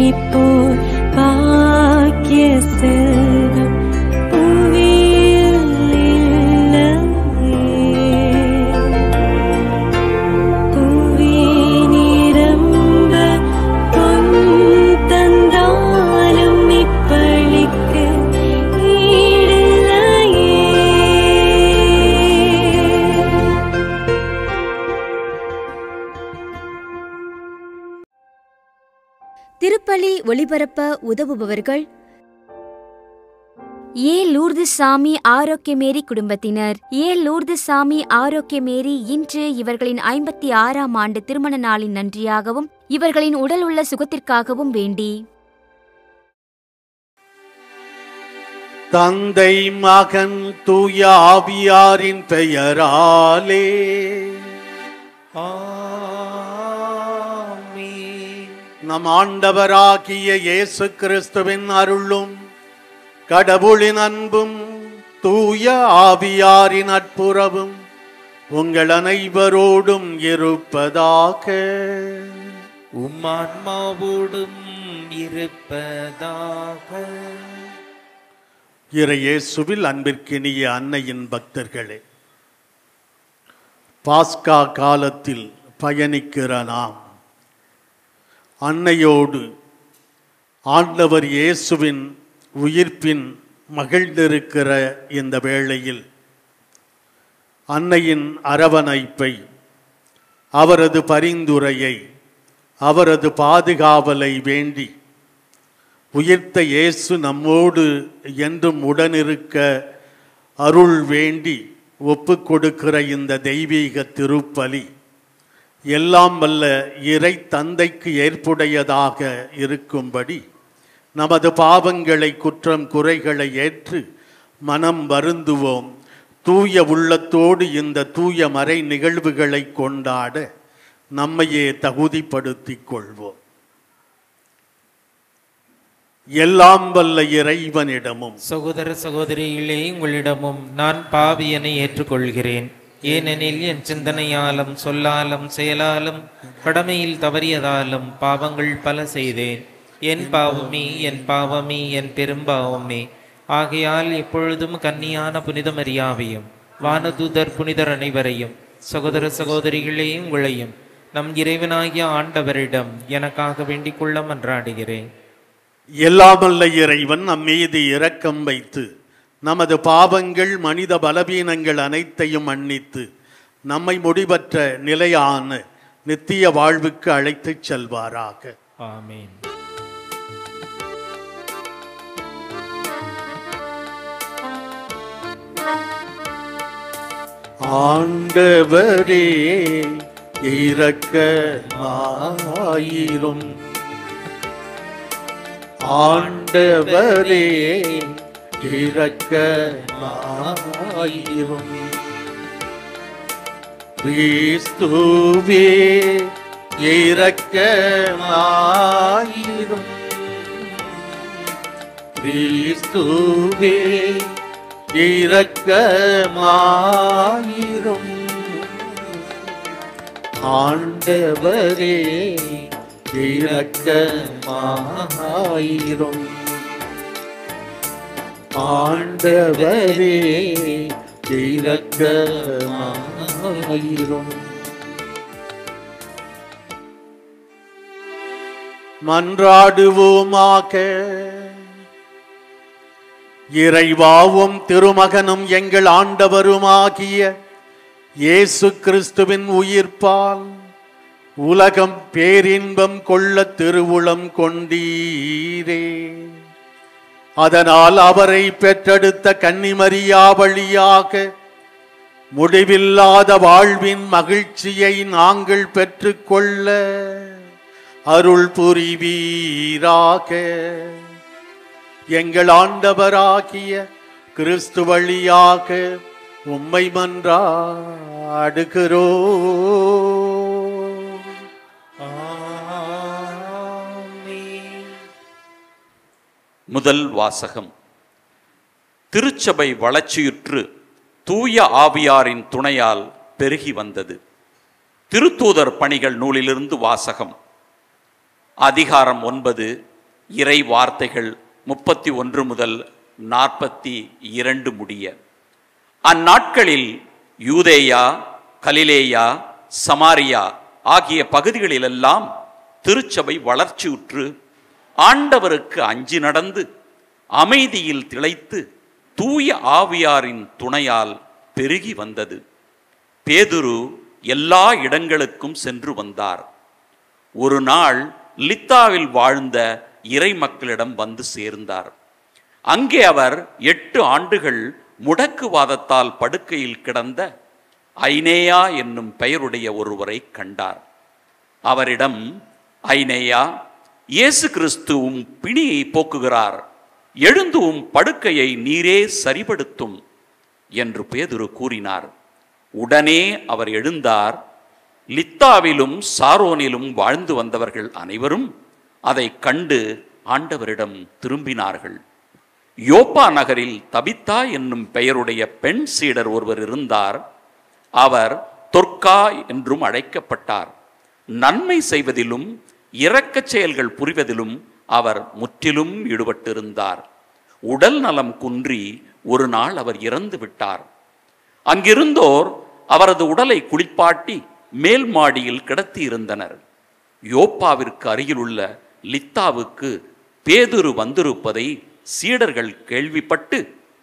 போல் பாக்கிய செல்வம் புவியில் இல்லையே. புவி நிரம்ப பொன் தந்தாலும் இப்பளிக்கு ஈடில்லையே திருப்பலி ஒளிபரப்ப உதவுபவர்கள் ஏ லூர்து சாமி ஆரோக்கியமேரி குடும்பத்தினர் ஏ லூர்து சாமி ஆரோக்கியமேரி இன்று இவர்களின் ஐம்பத்தி ஆறாம் ஆண்டு திருமண நாளின் நன்றியாகவும் இவர்களின் உடல் உள்ள சுகத்திற்காகவும் வேண்டி தந்தை மகன் தூய ஆவியாரின் பெயராலே நம் ஆண்டவராகிய இயேசு கிறிஸ்துவின் அருளும் கடவுளின் அன்பும் தூய ஆவியாரின் நட்புறவும் உங்கள் அனைவரோடும் இருப்பதாக உம்மான்மாவோடும் இருப்பதாக இறையேசுவில் அன்பிற்கினிய அன்னையின் பக்தர்களே பாஸ்கா காலத்தில் பயணிக்கிற நாம் அன்னையோடு ஆண்டவர் இயேசுவின் உயிர்ப்பின் மகிழ்ந்திருக்கிற இந்த வேளையில் அன்னையின் அரவணைப்பை அவரது பரிந்துரையை அவரது பாதுகாவலை வேண்டி உயிர்த்த இயேசு நம்மோடு என்றும் உடனிருக்க அருள் வேண்டி ஒப்பு கொடுக்கிற இந்த தெய்வீக திருப்பலி எல்லாம் வல்ல இறை தந்தைக்கு ஏற்புடையதாக இருக்கும்படி நமது பாவங்களை குற்றம் குறைகளை ஏற்று மனம் வருந்துவோம் தூய உள்ளத்தோடு இந்த தூய மறை நிகழ்வுகளை கொண்டாட நம்மையே தகுதிப்படுத்திக் கொள்வோம் எல்லாம் வல்ல இறைவனிடமும் சகோதர சகோதரிகளே உங்களிடமும் நான் பாவியனை ஏற்றுக்கொள்கிறேன் ஏனெனில் என் சிந்தனையாலும் சொல்லாலும் செயலாலும் கடமையில் தவறியதாலும் பாவங்கள் பல செய்தேன் என் பாவமே என் பாவமே என் பெரும்பாவமே ஆகையால் எப்பொழுதும் கன்னியான புனித மரியாவையும் வானதூதர் புனிதர் அனைவரையும் சகோதர சகோதரிகளே உங்களையும் நம் இறைவனாகிய ஆண்டவரிடம் எனக்காக வேண்டிக் கொள்ள மன்றாடுகிறேன் எல்லாமல்ல இறைவன் நம் மீது இரக்கம் வைத்து நமது பாவங்கள் மனித பலவீனங்கள் அனைத்தையும் மன்னித்து நம்மை முடிவற்ற நிலையான நித்திய வாழ்வுக்கு அழைத்துச் செல்வாராக ஆமென் ஆண்டவரே இரக்க ஆயிரும் ஆண்டவரே இரக்க ஆயிரும் கிறிஸ்துவே இரக்க ஆயிரும் கிறிஸ்துவே இரக்கமாயிரும் ஆண்டவரே இரக்கமாயிரும் ஆண்டவரே இரக்கமாயிரும் மன்றாடுவோமாக இறைவாவும் திருமகனும் எங்கள் ஆண்டவருமாகிய இயேசு கிறிஸ்துவின் உயிர்ப்பால் உலகம் பேரின்பம் கொள்ள திருவுளம் கொண்டீரே அதனால் அவரை பெற்றெடுத்த கன்னிமரியா வழியாக முடிவில்லாத வாழ்வின் மகிழ்ச்சியை நாங்கள் பெற்றுக்கொள்ள அருள் புரிவீராக எங்கள் ஆண்டவராகிய கிறிஸ்து வழியாக உம்மை மன்றாடுகிறோ முதல் வாசகம் திருச்சபை வளர்ச்சியுற்று தூய ஆவியாரின் துணையால் பெருகி வந்தது திருத்தூதர் பணிகள் நூலிலிருந்து வாசகம் அதிகாரம் ஒன்பது இறை வார்த்தைகள் முப்பத்தி ஒன்று முதல் நாற்பத்தி இரண்டு முடிய அந்நாட்களில் யூதேயா கலிலேயா சமாரியா ஆகிய பகுதிகளிலெல்லாம் திருச்சபை வளர்ச்சியுற்று ஆண்டவருக்கு அஞ்சி நடந்து அமைதியில் திளைத்து தூய ஆவியாரின் துணையால் பெருகி வந்தது பேதுரு எல்லா இடங்களுக்கும் சென்று வந்தார் ஒரு நாள் லித்தாவில் வாழ்ந்த இறை மக்களிடம் வந்து சேர்ந்தார் அங்கே அவர் எட்டு ஆண்டுகள் முடக்குவாதத்தால் படுக்கையில் கிடந்த ஐனேயா என்னும் பெயருடைய ஒருவரை கண்டார் அவரிடம் ஐனேயா இயேசு கிறிஸ்துவும் பிணியை போக்குகிறார் எழுந்தும் படுக்கையை நீரே சரிபடுத்தும் என்று பேதுரு கூறினார் உடனே அவர் எழுந்தார் லித்தாவிலும் சாரோனிலும் வாழ்ந்து வந்தவர்கள் அனைவரும் அதை கண்டு ஆண்டவரிடம் திரும்பினார்கள் யோப்பா நகரில் தபித்தா என்னும் பெயருடைய பெண் சீடர் ஒருவர் இருந்தார் அவர் தொர்க்கா என்றும் அழைக்கப்பட்டார் நன்மை செய்வதிலும் இரக்கச் செயல்கள் புரிவதிலும் அவர் முற்றிலும் ஈடுபட்டிருந்தார் உடல் நலம் குன்றி ஒரு நாள் அவர் இறந்து விட்டார் அங்கிருந்தோர் அவரது உடலை குளிப்பாட்டி மேல் மாடியில் கிடத்தி இருந்தனர் யோப்பாவிற்கு அருகிலுள்ள லித்தாவுக்கு பேதுரு வந்திருப்பதை சீடர்கள் கேள்விப்பட்டு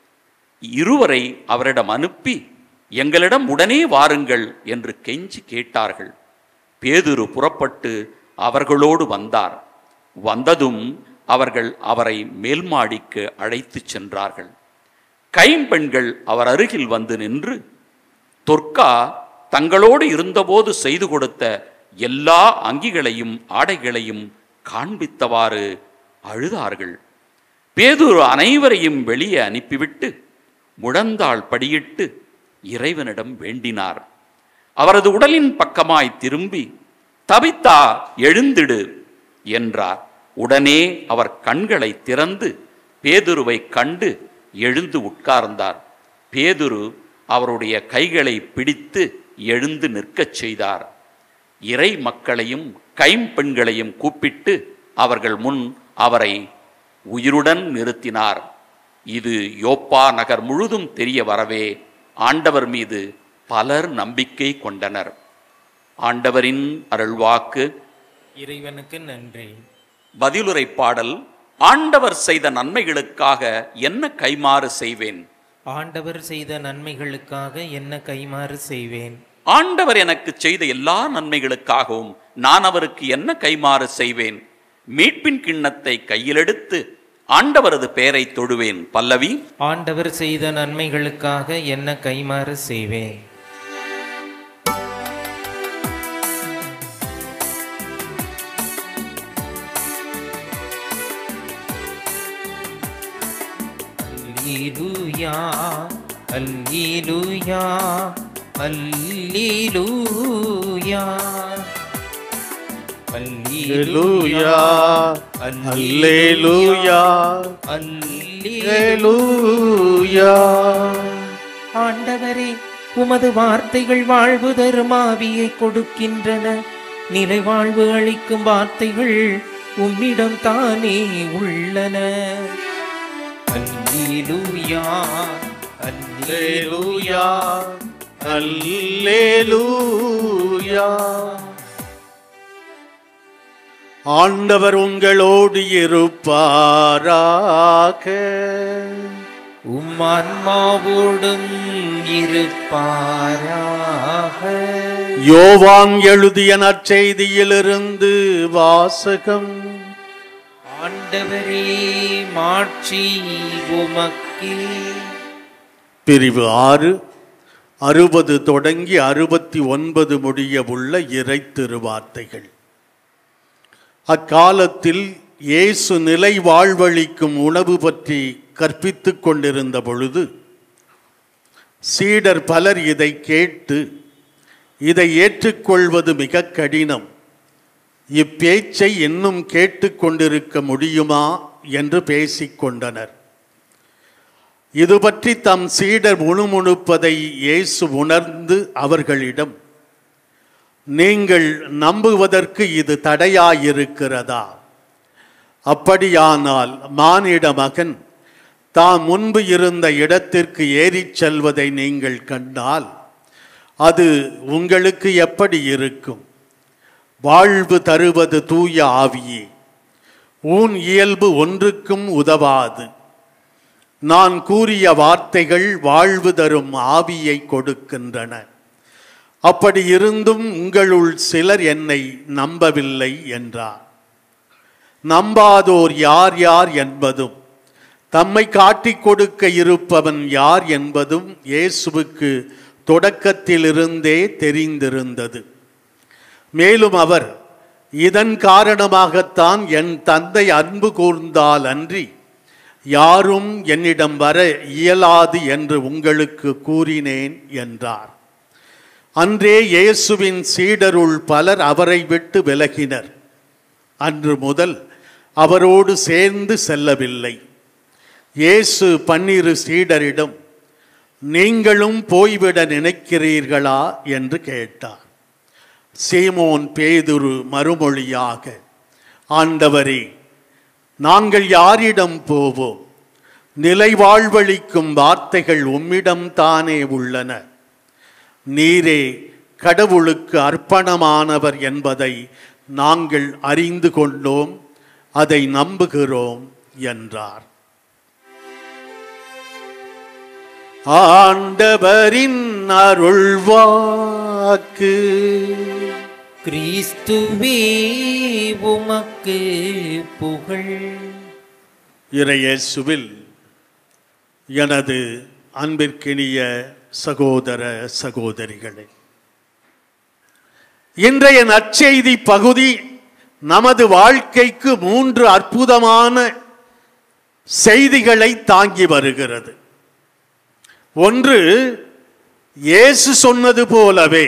இருவரை அவரிடம் அனுப்பி எங்களிடம் உடனே வாருங்கள் என்று கெஞ்சி கேட்டார்கள் பேதுரு புறப்பட்டு அவர்களோடு வந்தார் வந்ததும் அவர்கள் அவரை மேல்மாடிக்கு அழைத்துச் சென்றார்கள் கைம்பெண்கள் அவர் அருகில் வந்து நின்று தொர்க்கா தங்களோடு இருந்தபோது செய்து கொடுத்த எல்லா அங்கிகளையும் ஆடைகளையும் காண்பித்தவாறு அழுதார்கள் பேதுரு அனைவரையும் வெளியே அனுப்பிவிட்டு முழந்தாள் படியிட்டு இறைவனிடம் வேண்டினார் அவரது உடலின் பக்கமாய் திரும்பி தபித்தா எழுந்திடு என்றார் உடனே அவர் கண்களை திறந்து பேதுருவை கண்டு எழுந்து உட்கார்ந்தார் பேதுரு அவருடைய கைகளை பிடித்து எழுந்து நிற்கச் செய்தார் இறை மக்களையும் கைம்பெண்களையும் கூப்பிட்டு அவர்கள் முன் அவரை உயிருடன் நிறுத்தினார் இது யோப்பா நகர் முழுதும் தெரிய வரவே ஆண்டவர் மீது பலர் நம்பிக்கை கொண்டனர் ஆண்டவரின் அருள்வாக்கு இறைவனுக்கு நன்றி பதிலுரை பாடல் ஆண்டவர் செய்த நன்மைகளுக்காக என்ன கைமாறு செய்வேன் ஆண்டவர் செய்த நன்மைகளுக்காக என்ன கைமாறு செய்வேன் ஆண்டவர் எனக்கு செய்த எல்லா நன்மைகளுக்காகவும் நான் அவருக்கு என்ன கைமாறு செய்வேன் மீட்பின் கிண்ணத்தை கையிலெடுத்து ஆண்டவரது பெயரை தொடுவேன் பல்லவி ஆண்டவர் செய்த நன்மைகளுக்காக என்ன கைமாறு செய்வேன் அல்லேலூயா அல்லேலூயா அல்லேலூயா அல்லேலூயா அல்லேலூயா அல்லேலூயா ஆண்டவரே உமது வார்த்தைகள் வாழ்வு தரும் ஆவியை கொடுக்கின்றன நிலை வாழ்வு அளிக்கும் வார்த்தைகள் உம்மிடம் தானே உள்ளன அல்லேலூயா அல்லேலூயா அல்லேலூயா அல்லேலூயா ஆண்டவர் உங்களோடு இருப்பாராக உம் ஆன்மாவோடும் இருப்பாராக யோவான் எழுதிய நற்செய்தியிலிருந்து வாசகம் ஆண்டவரே மாட்சி உமக்கே பிரிவு ஆறு அறுபது தொடங்கி அறுபத்தி ஒன்பது முடிய உள்ள இறை திருவார்த்தைகள் அக்காலத்தில் இயேசு நிலை வாழ்வளிக்கும் உணவு பற்றி கற்பித்துக் கொண்டிருந்த பொழுது சீடர் பலர் இதை கேட்டு இதை ஏற்றுக்கொள்வது மிக கடினம் இப்பேச்சை இன்னும் கேட்டுக்கொண்டிருக்க முடியுமா என்று பேசிக்கொண்டனர் இது பற்றி தம் சீடர் முணுமுணுப்பதை இயேசு உணர்ந்து அவர்களிடம் நீங்கள் நம்புவதற்கு இது தடையாயிருக்கிறதா அப்படியானால் மானிட மகன் தாம் முன்பு இருந்த இடத்திற்கு ஏறிச் செல்வதை நீங்கள் கண்டால் அது உங்களுக்கு எப்படி இருக்கும் வாழ்வு தருவது தூய ஆவியே ஊன் இயல்பு ஒன்றுக்கும் உதவாது நான் கூறிய வார்த்தைகள் வாழ்வு தரும் ஆவியை கொடுக்கின்றன அப்படி இருந்தும் உங்களுள் சிலர் என்னை நம்பவில்லை என்றார் நம்பாதோர் யார் யார் என்பதும் தம்மை காட்டிக் கொடுக்க இருப்பவன் யார் என்பதும் இயேசுவுக்கு தொடக்கத்திலிருந்தே தெரிந்திருந்தது மேலும் அவர் இதன் காரணமாகத்தான் என் தந்தை அன்பு கூர்ந்தால் அன்றி யாரும் என்னிடம் வர இயலாது என்று உங்களுக்கு கூறினேன் என்றார் அன்றே இயேசுவின் சீடருள் பலர் அவரை விட்டு விலகினர் அன்று முதல் அவரோடு சேர்ந்து செல்லவில்லை இயேசு பன்னிரு சீடரிடம் நீங்களும் போய்விட நினைக்கிறீர்களா என்று கேட்டார் சீமோன் பேதுரு மறுமொழியாக ஆண்டவரே நாங்கள் யாரிடம் போவோம் நிலை வாழ்வளிக்கும் வார்த்தைகள் உம்மிடம் தானே உள்ளன நீரே கடவுளுக்கு அர்ப்பணமானவர் என்பதை நாங்கள் அறிந்து கொண்டோம் அதை நம்புகிறோம் என்றார் ஆண்டவரின் அருள்வாக்கு கிறிஸ்துவே உமக்கு புகழ் இறையேசுவில் எனது அன்பிற்கினிய சகோதர சகோதரிகளே இன்றைய நற்செய்தி பகுதி நமது வாழ்க்கைக்கு மூன்று அற்புதமான செய்திகளை தாங்கி வருகிறது ஒன்று இயேசு சொன்னது போலவே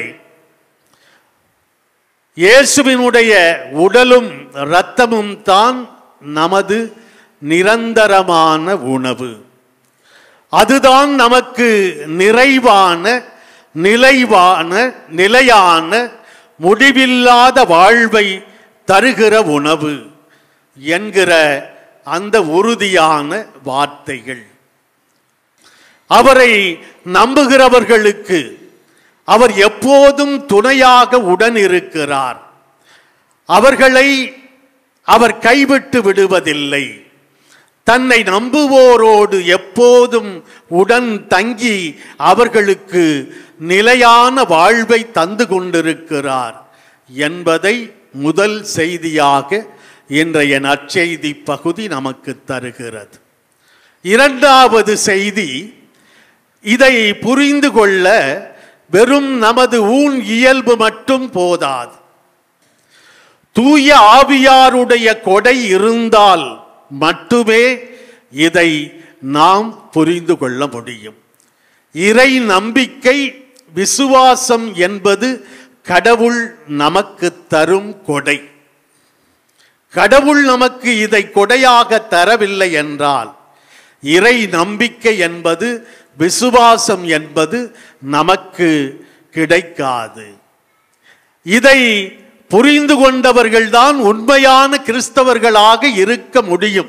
இயேசுவினுடைய உடலும் இரத்தமும் தான் நமது நிரந்தரமான உணவு அதுதான் நமக்கு நிறைவான நிலைவான நிலையான முடிவில்லாத வாழ்வை தருகிற உணவு என்கிற அந்த உறுதியான வார்த்தைகள் அவரை நம்புகிறவர்களுக்கு அவர் எப்போதும் துணையாக உடன் இருக்கிறார் அவர்களை அவர் கைவிட்டு விடுவதில்லை தன்னை நம்புவோரோடு எப்போதும் உடன் தங்கி அவர்களுக்கு நிலையான வாழ்வை தந்து கொண்டிருக்கிறார் என்பதை முதல் செய்தியாக இன்றைய நற்செய்தி பகுதி நமக்கு தருகிறது இரண்டாவது செய்தி இதை புரிந்து கொள்ள வெறும் நமது ஊன் இயல்பு மட்டும் போதாது தூய ஆவியாருடைய கொடை இருந்தால் மட்டுமே இதை நாம் புரிந்து கொள்ள முடியும் இறை நம்பிக்கை விசுவாசம் என்பது கடவுள் நமக்கு தரும் கொடை கடவுள் நமக்கு இதை கொடையாக தரவில்லை என்றால் இறை நம்பிக்கை என்பது விசுவாசம் என்பது நமக்கு கிடைக்காது இதை புரிந்து கொண்டவர்கள்தான் உண்மையான கிறிஸ்தவர்களாக இருக்க முடியும்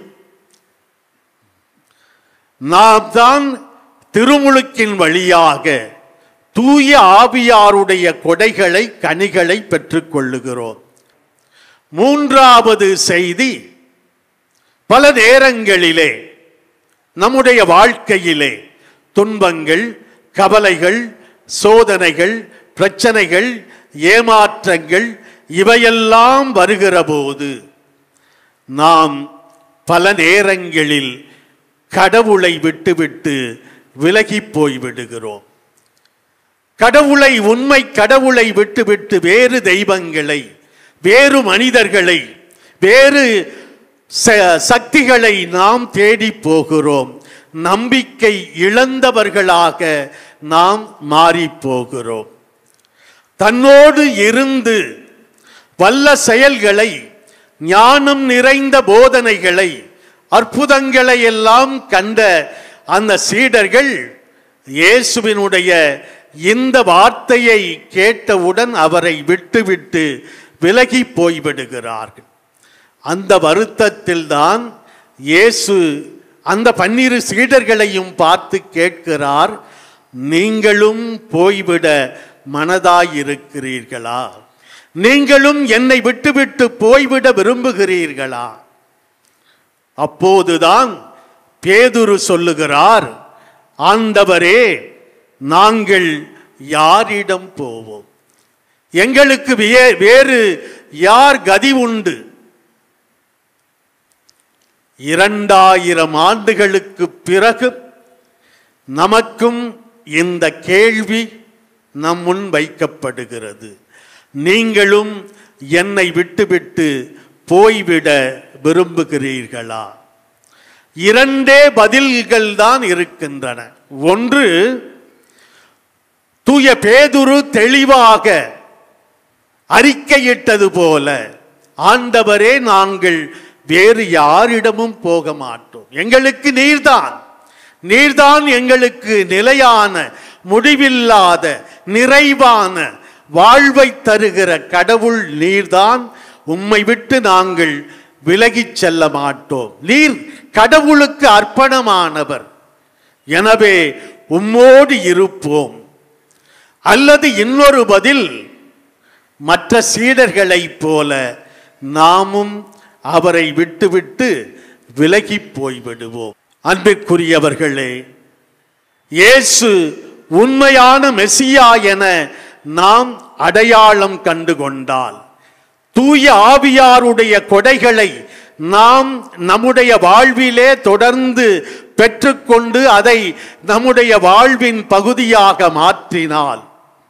நாம் தான் திருமுழுக்கின் வழியாக தூய ஆவியாருடைய கொடைகளை கனிகளை பெற்றுக்கொள்ளுகிறோம் மூன்றாவது செய்தி பல நேரங்களிலே நம்முடைய வாழ்க்கையிலே துன்பங்கள் கவலைகள் சோதனைகள் பிரச்சனைகள் ஏமாற்றங்கள் இவையெல்லாம் வருகிற போது நாம் பல நேரங்களில் கடவுளை விட்டுவிட்டு விலகி போய் விடுகிறோம் கடவுளை உண்மை கடவுளை விட்டுவிட்டு வேறு தெய்வங்களை வேறு மனிதர்களை வேறு ச- சக்திகளை நாம் தேடி போகிறோம் நம்பிக்கை இழந்தவர்களாக நாம் மாறி போகிறோம் தன்னோடு இருந்து வல்ல செயல்களை ஞானம் நிறைந்த போதனைகளை அற்புதங்களை எல்லாம் கண்ட அந்த சீடர்கள் இயேசுவினுடைய இந்த வார்த்தையை கேட்டவுடன் அவரை விட்டுவிட்டு விலகி போய்விடுகிறார்கள் அந்த வருத்தத்தில்தான் இயேசு அந்த பன்னிரு சீடர்களையும் பார்த்து கேட்கிறார் நீங்களும் போய்விட மனதாயிருக்கிறீர்களா நீங்களும் என்னை விட்டுவிட்டு போய்விட விரும்புகிறீர்களா அப்போதுதான் பேதுரு சொல்லுகிறார் ஆண்டவரே நாங்கள் யாரிடம் போவோம் எங்களுக்கு வே- வேறு யார் கதி உண்டு இரண்டாயிரம் ஆண்டுகளுக்கு பிறகு நமக்கும் இந்த கேள்வி நம் முன் வைக்கப்படுகிறது நீங்களும் என்னை விட்டுவிட்டு போய்விட விரும்புகிறீர்களா இரண்டே பதில்கள் தான் இருக்கின்றன ஒன்று தூய பேதுரு தெளிவாக அறிக்கையிட்டது போல ஆண்டவரே நாங்கள் வேறு யாரிடமும் போக மாட்டோம் எங்களுக்கு நீர்தான் நீர்தான் எங்களுக்கு நிலையான முடிவில்லாத நிறைவான வாழ்வை தருகிற கடவுள் நீர்தான் உம்மை விட்டு நாங்கள் விலகிச் செல்ல மாட்டோம் நீர் கடவுளுக்கு அர்ப்பணமானவர் எனவே உம்மோடு இருப்போம் அல்லது இன்னொரு பதில் மற்ற சீடர்களைப் போல நாமும் அவரை விட்டுவிட்டு விலகி போய்விடுவோம் அன்பிற்குரியவர்களே இயேசு உண்மையான மெசியா என நாம் அடையாளம் கண்டு கொண்டால் தூய ஆவியாருடைய கொடைகளை நாம் நம்முடைய வாழ்விலே தொடர்ந்து பெற்றுக்கொண்டு அதை நம்முடைய வாழ்வின் பகுதியாக மாற்றினால்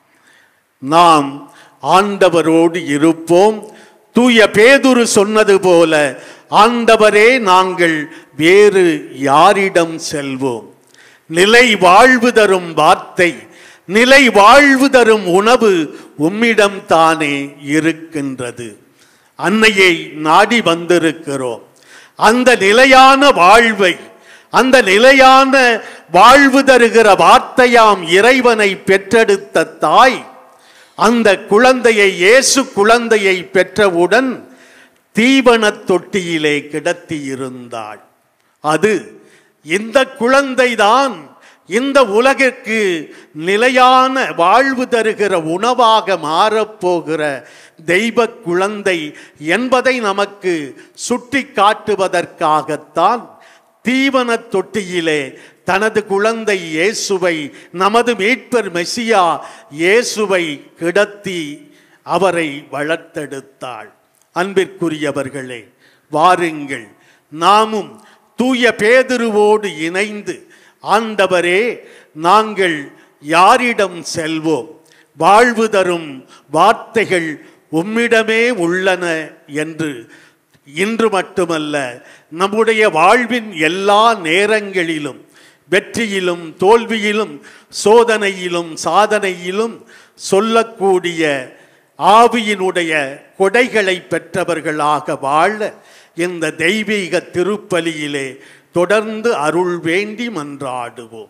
நாம் ஆண்டவரோடு இருப்போம் தூய பேதுரு சொன்னது போல ஆண்டவரே நாங்கள் வேறு யாரிடம் செல்வோம் நிலை வாழ்வு தரும் வார்த்தை நிலை வாழ்வு தரும் உணவு உம்மிடம் தானே இருக்கின்றது அன்னையை நாடி வந்திருக்கிறோம் அந்த நிலையான வாழ்வை அந்த நிலையான வாழ்வு தருகிற வார்த்தையாம் இறைவனை பெற்றெடுத்த தாய் அந்த குழந்தையை இயேசு குழந்தையை பெற்றவுடன் தீவனத் தொட்டியிலே கிடத்தி இருந்தாள் அது இந்த குழந்தைதான் இந்த உலகிற்கு நிலையான வாழ்வு தருகிற உணவாக மாறப்போகிற தெய்வ குழந்தை என்பதை நமக்கு சுட்டி காட்டுவதற்காகத்தான் தீவனத் தொட்டியிலே தனது குழந்தை இயேசுவை நமது மீட்பர் மெசியா இயேசுவை கிடத்தி அவரை வளர்த்தெடுத்தாள் அன்பிற்குரியவர்களே வாருங்கள் நாமும் தூய பேதுருவோடு இணைந்து ஆண்டவரே நாங்கள் யாரிடம் செல்வோம் வாழ்வு தரும் வார்த்தைகள் உம்மிடமே உள்ளன என்று இன்று மட்டுமல்ல நம்முடைய வாழ்வின் எல்லா நேரங்களிலும் வெற்றியிலும் தோல்வியிலும் சோதனையிலும் சாதனையிலும் சொல்லக்கூடிய ஆவியினுடைய கொடைகளை பெற்றவர்களாக வாழ இந்த தெய்வீக திருப்பலியிலே தொடர்ந்து அருள் வேண்டி மன்றாடுவோம்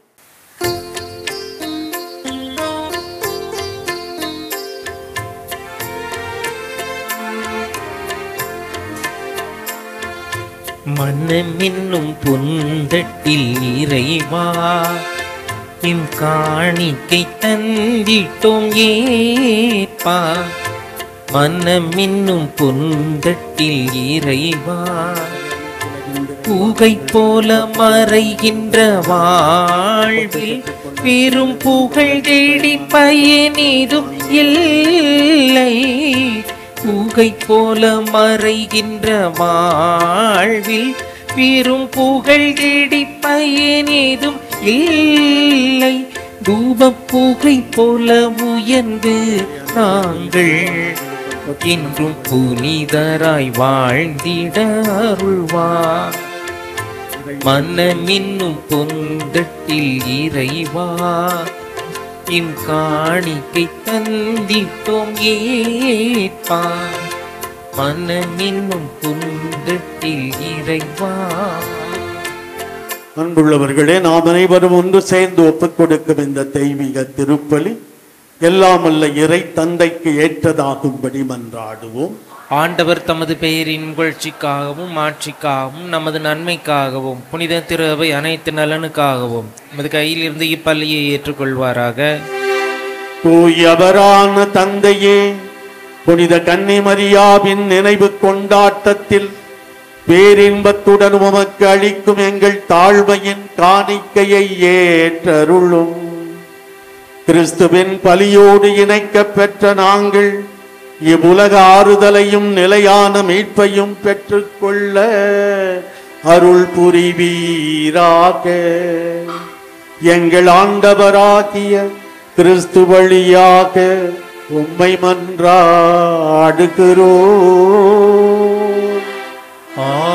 மனமென்னும் பொந்தட்டில் இறைவா எம் காணிக்கை தந்திட்டோம் ஏப்பா மனமென்னும் பொந்தட்டில் இறைவா பூகை போல மறைகின்ற வாழ்வில் பெரும் புகழ் தேடி பயனேதும் இல்லை பூகை போல மறைகின்ற வாழ்வில் பெரும் புகழ் தேடி பயனேதும் இல்லை தூபப் புகை போல உயர்ந்து நாங்கள் என்றும் புனிதராய் வாழ்ந்திட அருள்வார் மனமின்னும் பொந்தட்டில் இறைவா என் காணிக்கை தந்திட்டோம் ஏற்பா மனமின்னும் பொந்தட்டில் இறைவா அன்புள்ளவர்களே நாம் அனைவரும் ஒன்று சேர்ந்து ஒப்புக் கொடுக்கும் இந்த தெய்வீக திருப்பலி எல்லாம் அல்ல இறை தந்தைக்கு ஏற்றதாகும்படி மன்றாடுவோம் ஆண்டவர் தமது பெயரின் புகழ்ச்சிக்காகவும் ஆட்சிக்காகவும் நமது நன்மைக்காகவும் புனித திரு அவை அனைத்து நலனுக்காகவும் நமது கையில் இருந்து இப்பள்ளியை ஏற்றுக்கொள்வாராக தூயவரான தந்தையே புனித கன்னிமரியாவின் நினைவு கொண்டாட்டத்தில் பேரின்பத்துடன் உமக்கு அளிக்கும் எங்கள் தாழ்மையின் காணிக்கையை ஏற்றருளும் கிறிஸ்துவின் பலியோடு இணைக்கப் பெற்ற நாங்கள் இவ்வுலக ஆறுதலையும் நிலையான மீட்பையும் பெற்றுக்கொள்ள அருள் புரிவீராக எங்கள் ஆண்டவராகிய கிறிஸ்து வழியாக உம்மை மன்றாடுகிறோம்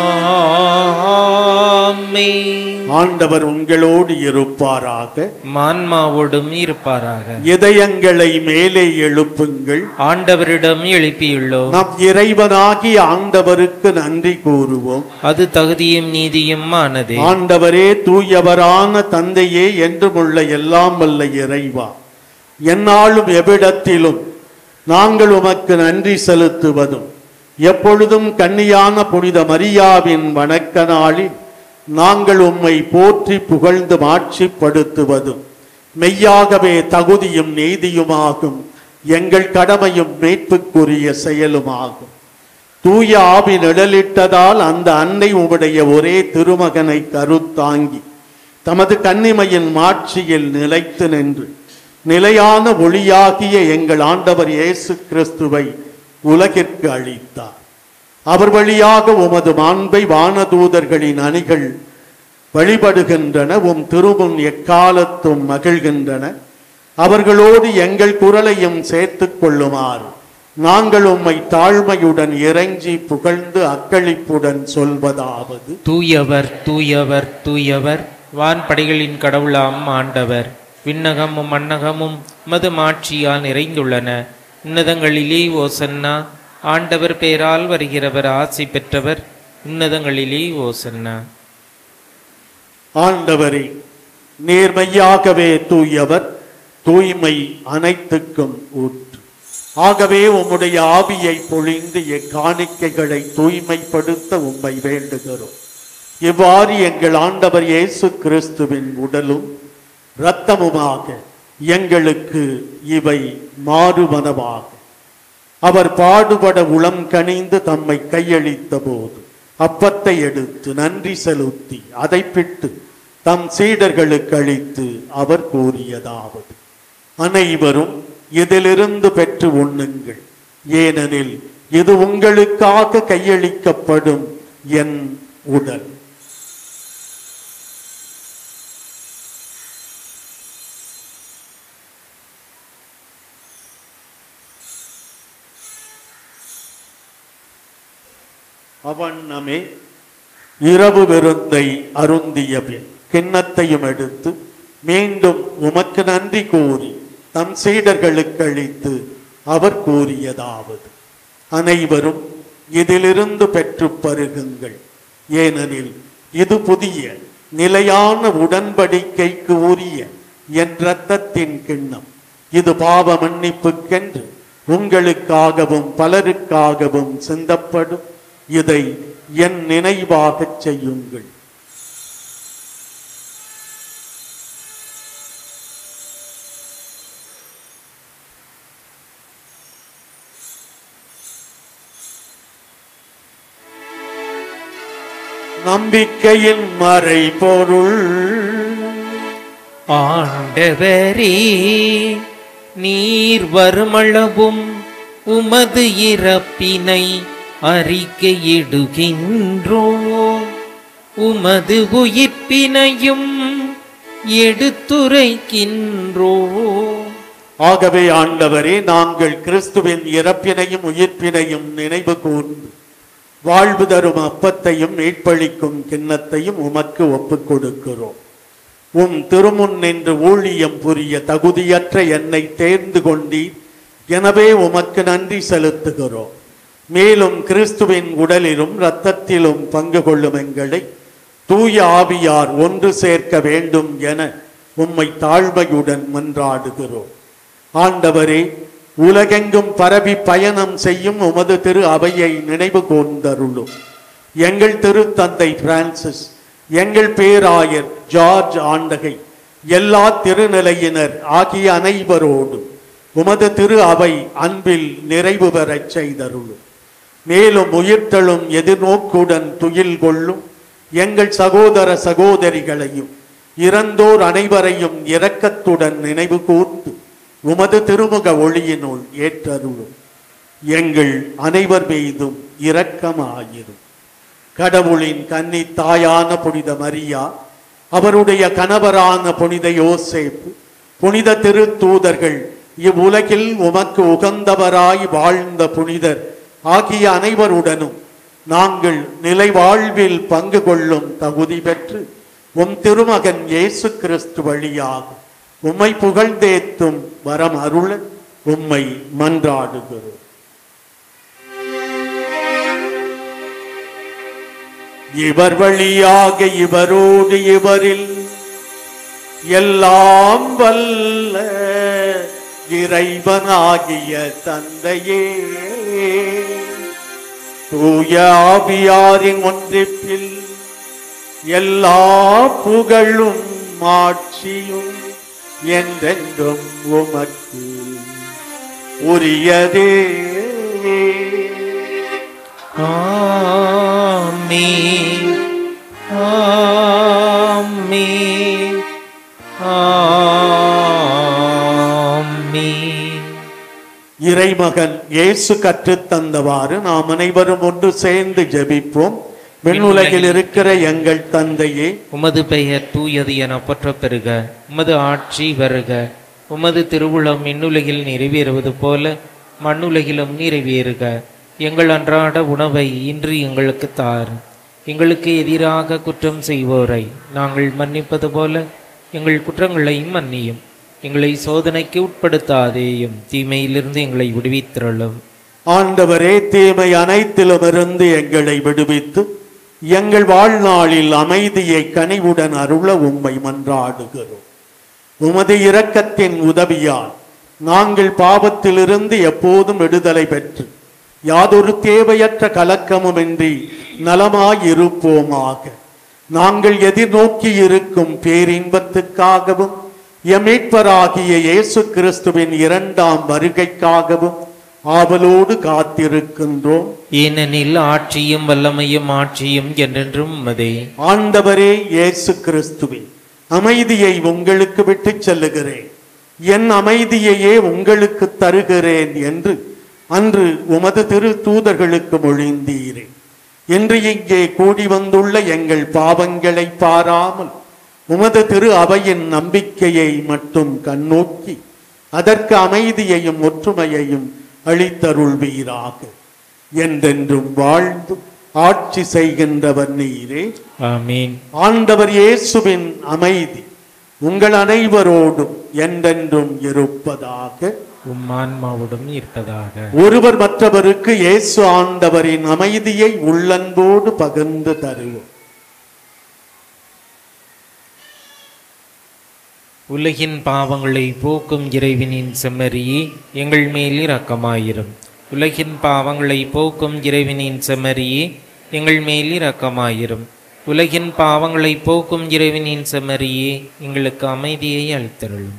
ஆமே ஆண்டவர் உங்களோடு இருப்பாராக மான்மாவோடும் இருப்பாராக இதயங்களை மேலே எழுப்புங்கள் ஆண்டவரிடம் எழுப்பியுள்ளோம் நம் இறைவனாகிய ஆண்டவருக்கு நன்றி கூறுவோம் அது தகுதியும் நீதியும் ஆனதே ஆண்டவரே தூயவரான தந்தையே என்றுமுள்ள எல்லாம் வல்ல இறைவா எந்நாளும் எவ்விடத்திலும் நாங்கள் உமக்கு நன்றி செலுத்துவதும் எப்பொழுதும் கன்னியான புனித மரியாவின் வணக்க நாளில் நாங்கள் உம்மை போற்றி புகழ்ந்து மாட்சிப்படுத்துவதும் மெய்யாகவே தகுதியும் நீதியுமாகும் எங்கள் கடமையும் மீட்புக்குரிய செயலுமாகும் தூய ஆவி நிழலிட்டதால் அந்த அன்னை உம்முடைய ஒரே திருமகனை கருத்தாங்கி தமது கன்னிமையின் மாட்சியில் நிலைத்து நின்று நிலையான ஒளியாகிய எங்கள் ஆண்டவர் இயேசு கிறிஸ்துவை உலகிற்கு அளித்தார் அவர் வழியாக உமது மாண்பை வானதூதர்களின் அணிகள் வழிபடுகின்றன உம் திருமுன் எக்காலத்தும் மகிழ்கின்றன அவர்களோடு எங்கள் குரலையும் சேர்த்துக் கொள்ளுமாறு நாங்கள் உம்மை தாழ்மையுடன் இறைஞ்சி புகழ்ந்து அக்களிப்புடன் சொல்வதாவது தூயவர் தூயவர் தூயவர் வான்படைகளின் கடவுளாம் ஆண்டவர் விண்ணகமும் மண்ணகமும் மது மாட்சியால் நிறைந்துள்ளன உன்னதங்களிலே ஓசன்னா ஆண்டவர் பெயரால் வருகிறவர் ஆசி பெற்றவர் உன்னதங்களிலே ஓசன்னா ஆண்டவரே நேர்மையாகவே தூயவர் தூய்மை அனைத்துக்கும் ஊற்று ஆகவே உம்முடைய ஆவியை பொழிந்து எக்காணிக்கைகளை தூய்மைப்படுத்த உம்மை வேண்டுகிறோம் இவ்வாறு எங்கள் ஆண்டவர் இயேசு கிறிஸ்துவின் உடலும் இரத்தமுமாக எங்களுக்கு இவை மாறுவனவாக அவர் பாடுபட உளம் கனிந்து தம்மை கையளித்த போது அப்பத்தை எடுத்து நன்றி செலுத்தி அதை பிட்டு தம் சீடர்களுக்கு அளித்து அவர் கூறியதாவது அனைவரும் இதிலிருந்து பெற்று உண்ணுங்கள் ஏனெனில் இது உங்களுக்காக கையளிக்கப்படும் என் உடல் அவண்ணமே இரவு விருந்தை அருந்திய பின் கிண்ணத்தையும் எடுத்து மீண்டும் உமக்கு நன்றி கூறி தம் சீடர்களுக்கு அளித்து அவர் கூறியதாவது அனைவரும் இதிலிருந்து பெற்று பருகுங்கள் ஏனெனில் இது புதிய நிலையான உடன்படிக்கைக்கு உரிய என் இரத்தத்தின் கிண்ணம் இது பாவ மன்னிப்புக்கென்று உங்களுக்காகவும் பலருக்காகவும் சிந்தப்படும் இதை என் நினைவாகச் செய்யுங்கள் நம்பிக்கையின் மறைபொருள் ஆண்டவரே நீர் வருமளவும் உமது இறப்பினை அறிக்கையிடுகின்றோம் உமது உயிர்ப்பினையும் எடுத்துரைக்கின்றோம் ஆகவே ஆண்டவரே நாங்கள் கிறிஸ்துவின் இறப்பினையும் உயிர்ப்பினையும் நினைவு கூர்ந்து வாழ்வு தரும் அப்பத்தையும் மீட்பளிக்கும் கிண்ணத்தையும் உமக்கு ஒப்புக் கொடுக்கிறோம் உம் திருமுன் நின்று ஊழியம் புரிய தகுதியற்ற என்னை தேர்ந்து கொண்டீர் எனவே உமக்கு நன்றி செலுத்துகிறோம் மேலும் கிறிஸ்துவின் உடலிலும் இரத்தத்திலும் பங்கு கொள்ளும் எங்களை தூய ஆவியார் ஒன்று சேர்க்க வேண்டும் என உம்மை தாழ்மையுடன் மன்றாடுகிறோம் ஆண்டவரே உலகெங்கும் பரவி பயணம் செய்யும் உமது திரு அவையை நினைவு கூர்ந்தருளும் எங்கள் திருத்தந்தை பிரான்சிஸ் எங்கள் பேராயர் ஜார்ஜ் ஆண்டகை எல்லா திருநிலையினர் ஆகிய அனைவரோடும் உமது திரு அவை அன்பில் நிறைவு பெறச் செய்தருளும் மேலும் உயிர்த்தெழும் எதிர்நோக்குடன் துயில் கொள்ளும் எங்கள் சகோதர சகோதரிகளையும் இறந்தோர் அனைவரையும் இரக்கத்துடன் நினைவு கூர்ந்து உமது திருமுக ஒளியினுள் ஏற்றருளும் எங்கள் அனைவர் மீதும் இரக்கமாயிரும் கடவுளின் கன்னி தாயான புனித மரியா அவருடைய கணவரான புனித யோசேப்பு புனித திருத்தூதர்கள் இவ்வுலகில் உமக்கு உகந்தவராய் வாழ்ந்த புனிதர் ஆகிய அனைவருடனும் நாங்கள் நிலை வாழ்வில் பங்கு கொள்ளும் தகுதி பெற்று உம் திருமகன் இயேசு கிறிஸ்து வழியாக உம்மை புகழ்ந்தேத்தும் வரம் அருள உம்மை மன்றாடுகிறோம் இவர் வழியாக இவரோடு இவரில் எல்லாம் வல்ல இறைவனாகிய தந்தையே தூய ஆவியாரின் ஒன்றிப்பில் எல்லா புகழும் மாட்சியும் என்றென்றும் உமக்கு உரியதே ஆமென் ஆமென் ஆமென் இறைமகன் இயேசு கற்றுத் தந்தவாறு நாம் அனைவரும் ஒன்று சேர்ந்து ஜெபிப்போம் விண்ணுலகில் இருக்கிற எங்கள் தந்தையே உமது பெயர் தூயது என போற்றப் பெறுக உமது ஆட்சி வருக உமது திருவுளம் மின்னுலகில் நிறைவேறுவது போல மண்ணுலகிலும் நிறைவேறுக எங்கள் அன்றாட உணவை இன்று எங்களுக்கு தார் எங்களுக்கு எதிராக குற்றம் செய்வோரை நாங்கள் மன்னிப்பது போல எங்கள் குற்றங்களையும் மன்னியும் எங்களை சோதனைக்கு உட்படுத்தாதேயும் தீமையிலிருந்து எங்களை விடுவித்திரளும் ஆண்டவரே தீமை அனைத்திலுமிருந்து எங்களை விடுவித்து எங்கள் வாழ்நாளில் அமைதியை கனிவுடன் அருள உம்மை மன்றாடுகிறோம் உமது இரக்கத்தின் உதவியால் நாங்கள் பாவத்திலிருந்து எப்போதும் விடுதலை பெற்று யாதொரு தேவையற்ற கலக்கமுமின்றி நலமாயிருப்போமாக நாங்கள் எதிர்நோக்கி இருக்கும் பேரின்பத்துக்காகவும் எமீட்பராகிய இயேசு கிறிஸ்துவின் இரண்டாம் வருகைக்காகவும் ஆவலோடு காத்திருக்கின்றோம் ஏனெனில் ஆட்சியும் வல்லமையும் ஆட்சியும் என்றென்றும் உமதே ஆண்டவரே இயேசு கிறிஸ்துவே அமைதியை உங்களுக்கு விட்டுச் செல்லுகிறேன் என் அமைதியையே உங்களுக்கு தருகிறேன் என்று அன்று உமது திரு தூதர்களுக்கு மொழிந்தீரே இன்று இங்கே கூடி வந்துள்ள எங்கள் பாவங்களை பாராமல் உமது திரு அவையின் நம்பிக்கையை மட்டும் கண்ணோக்கி அதற்கு அமைதியையும் ஒற்றுமையையும் அளித்தருள்வீராக என்றென்றும் வாழ்ந்து ஆட்சி செய்கின்றவர் நீரே ஆமீன் ஆண்டவர் இயேசுவின் அமைதி உங்கள் அனைவரோடும் என்றென்றும் இருப்பதாக உம் ஆன்மாவுடன் இருப்பதாக ஒருவர் மற்றவருக்கு இயேசு ஆண்டவரின் அமைதியை உள்ளன்போடு பகிர்ந்து தருவோம் உலகின் பாவங்களை போக்கும் இறைவனின் செம்மறியே எங்கள் மேல் இரக்கமாயிரும் உலகின் பாவங்களை போக்கும் இறைவனின் செம்மறியே எங்கள் மேல் இரக்கமாயிரும் உலகின் பாவங்களை போக்கும் இறைவனின் செம்மறியே எங்களுக்கு அமைதியை அளித்தருளும்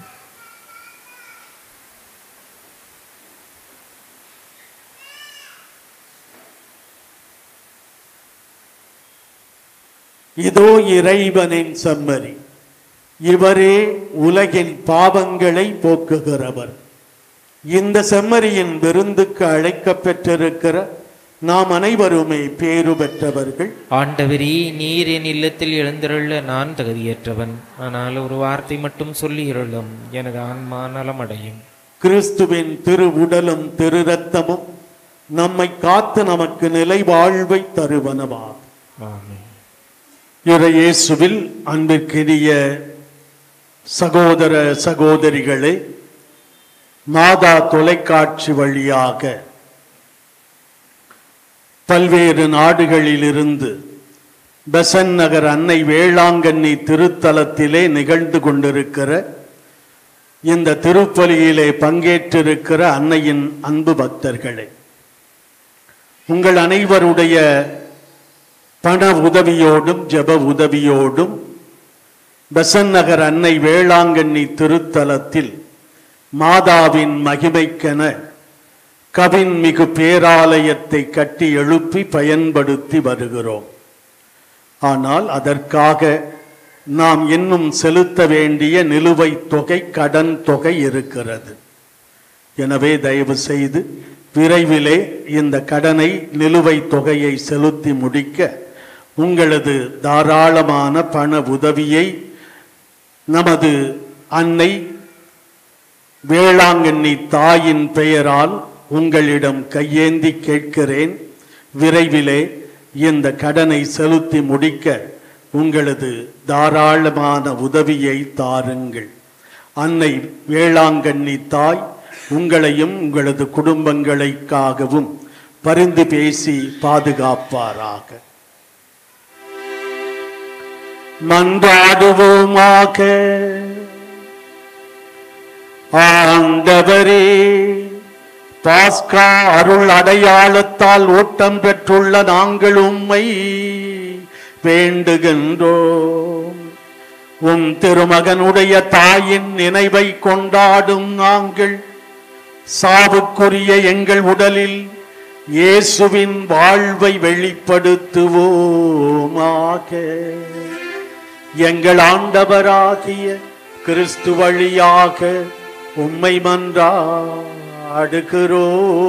இதோ இறைவனின் செம்மறி இவரே உலகின் பாவங்களை போக்குகிறவர் இந்த செம்மறியின் விருந்துக்கு அழைக்கப் பெற்றிருக்கிற நாம் அனைவருமே பேறு பெற்றவர்கள் ஆண்டவரே நீர் என் இல்லத்தில் எழுந்திருள்ள நான் தகுதியற்றவன் ஆனால் ஒரு வார்த்தை மட்டும் சொல்லியிருளும் எனது ஆன்மா நலமடையும் கிறிஸ்துவின் திரு உடலும் திரு ரத்தமும் நம்மை காத்து நமக்கு நிலை வாழ்வை தருவனவாகும் ஆமென் இறையேசுவில் அன்பிற்கினிய சகோதர சகோதரிகளே மாதா தொலைக்காட்சி வழியாக பல்வேறு நாடுகளிலிருந்து பெசன் நகர் அன்னை வேளாங்கண்ணி திருத்தலத்திலே நிகழ்ந்து கொண்டிருக்கிற இந்த திருப்பலியிலே பங்கேற்றிருக்கிற அன்னையின் அன்பு பக்தர்களே உங்கள் அனைவருடைய பண உதவியோடும் ஜெப உதவியோடும் பெசன் நகர் அன்னை வேளாங்கண்ணி திருத்தலத்தில் மாதாவின் மகிமைக்கென கவின் மிகு பேராலயத்தை கட்டி எழுப்பி பயன்படுத்தி வருகிறோம் ஆனால் அதற்காக நாம் இன்னும் செலுத்த வேண்டிய நிலுவைத் தொகை கடன் தொகை இருக்கிறது எனவே தயவு செய்து விரைவிலே இந்த கடனை நிலுவைத் தொகையை செலுத்தி முடிக்க உங்களது தாராளமான பண உதவியை நமது அன்னை வேளாங்கண்ணி தாயின் பெயரால் உங்களிடம் கையேந்தி கேட்கிறேன் விரைவிலே இந்த கடனை செலுத்தி முடிக்க உங்களது தாராளமான உதவியை தாருங்கள் அன்னை வேளாங்கண்ணி தாய் உங்களையும் உங்களது குடும்பங்களுக்காகவும் பரிந்து பேசி பாதுகாப்பாராக மன்றாடுவோமாக ஆண்டவரே பாஸ்கா அருள் அடையாளத்தால் ஓட்டம் பெற்றுள்ள நாங்கள் உம்மை வேண்டுகின்றோம் உம் திருமகனுடைய தாயின் நினைவை கொண்டாடும் நாங்கள் சாவுக்குரிய எங்கள் உடலில் இயேசுவின் வாழ்வை வெளிப்படுத்துவோமாக எங்கள் ஆண்டவராகிய கிறிஸ்து வழியாக உம்மை மன்றாடுகிறோ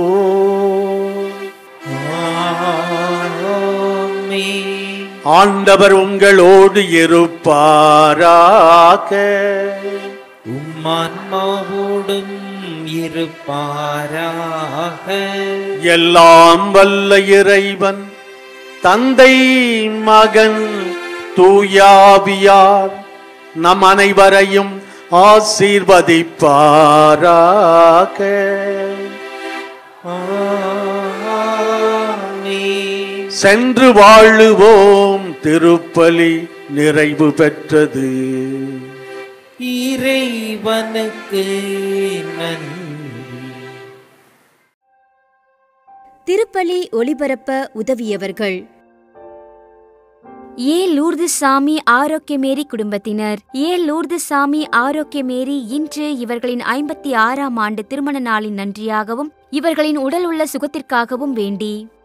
ஆமென். ஆண்டவர் உங்களோடு இருப்பாராக உம்மான்மாவோடும் இருப்பாராக எல்லாம் வல்ல இறைவன் தந்தை மகன் தூயாவியார் நம் அனைவரையும் ஆசீர்வதிப்பாராக ஆமென். சென்று வாழுவோம் திருப்பலி நிறைவு பெற்றது இறைவனுக்கு நன்றி திருப்பலி ஒளிபரப்ப உதவியவர்கள் ஏ லூர்து சாமி ஆரோக்கியமேரி குடும்பத்தினர் ஏ லூர்து சாமி ஆரோக்கியமேரி இன்று இவர்களின் ஐம்பத்தி ஆறாம் ஆண்டு திருமண நாளின் நன்றியாகவும் இவர்களின் உடல் உள்ள சுகத்திற்காகவும் வேண்டி